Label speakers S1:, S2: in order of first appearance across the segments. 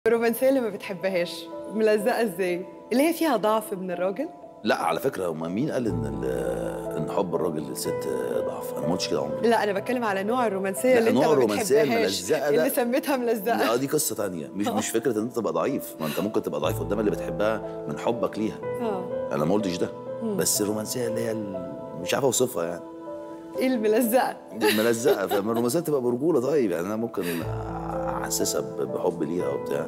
S1: الرومانسية اللي ما بتحبهاش ملزقة ازاي؟ اللي هي فيها ضعف من الراجل؟
S2: لا على فكره هما مين قال ان ال- ان حب الراجل للست ضعف انا ما قلتش كده عمري
S1: لا أنا بتكلم على نوع الرومانسية
S2: لا،
S1: اللي أنت
S2: نوع
S1: ما
S2: الرومانسية
S1: بتحبهاش
S2: الملزقة ده-
S1: اللي سميتها ملزقة
S2: لا دي قصه تانية مش مش فكره ان انت تبقى ضعيف ما انت ممكن تبقى ضعيف قدام اللي بتحبها من حبك ليها
S1: اه
S2: انا ما قلتش ده بس الرومانسيه اللي هي ال- مش عارف اوصفها يعني
S1: إيه الملزقة؟
S2: ملزقه فالرومانسيه تبقى برجوله طيب يعني انا ممكن احسسها ب- بحب ليها وبتاع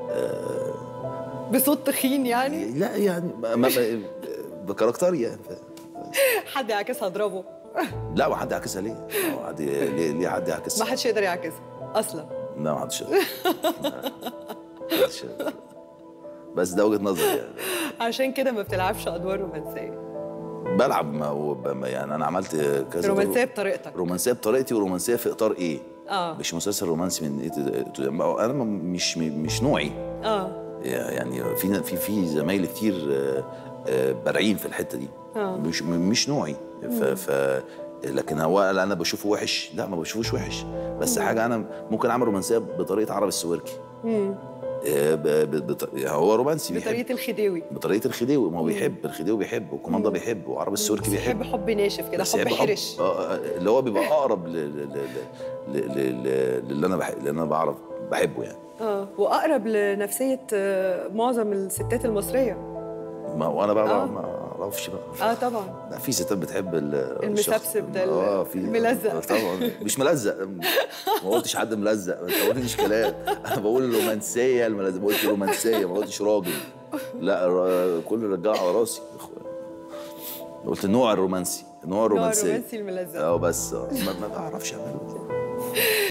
S1: بصوت تخين يعني؟
S2: لا يعني ما ما بكاركتري يعني
S1: حد يعكسها اضربه
S2: لا وحد يعكسها ليه؟ هو حد ليه ليه حد
S1: ما
S2: يعكسها؟
S1: حدش يقدر يعكسها أصلا
S2: لا ما حدش يقدر. ما حدش يقدر. بس ده وجهه نظري يعني
S1: عشان كده ما بتلعبش أدوار رومانسية
S2: بلعب ما هو ب- يعني انا عملت كذا دور.
S1: رومانسية بطريقتك
S2: رومانسيه بطريقتي ورومانسيه في اطار ايه؟
S1: اه
S2: مش مسلسل رومانسي من ايه تو- تو- ما- انا م- مش مش نوعي
S1: اه
S2: يعني في في في زمايلي كتير آه، آه، بارعين في الحته دي
S1: آه.
S2: مش م- مش نوعي ف, ف لكن هو قال انا بشوفه وحش لا ما بشوفوش وحش بس حاجه انا ممكن اعمل رومانسيه بطريقه عربي السويركي آه، ب- ب- بط- هو رومانسي بيحب
S1: بطريقة الخديوي
S2: بطريقه الخديوي ما هو بيحب الخديوي بيحب والكوماندا بيحب وعربي السويركي بيحب
S1: بيحب حب ناشف كده
S2: بس
S1: حب
S2: يحب
S1: حرش
S2: آه، آه، اللي هو بيبقى اقرب ل- ل- ل- ل- ل- ل- للي انا بحب اللي انا بعرف بحبه يعني
S1: اه واقرب لنفسيه آه، معظم الستات المصريه
S2: ما وانا بقى
S1: آه.
S2: ما اعرفش بقى
S1: اه طبعا
S2: لا في ستات بتحب ال-
S1: المسبسب
S2: الشخص-
S1: ده ال-
S2: اه في
S1: الملزق.
S2: آه، طبعا مش ملزق ما قلتش حد ملزق ما انت قلتش كلام انا بقول رومانسيه الملزق قلت رومانسيه ما قلتش راجل لا الر- كل الرجاله على راسي قلت النوع الرومانسي النوع
S1: نوع
S2: الرومانسي
S1: الرومانسي الملزق
S2: اه بس آه، ما ما بعرفش اعمله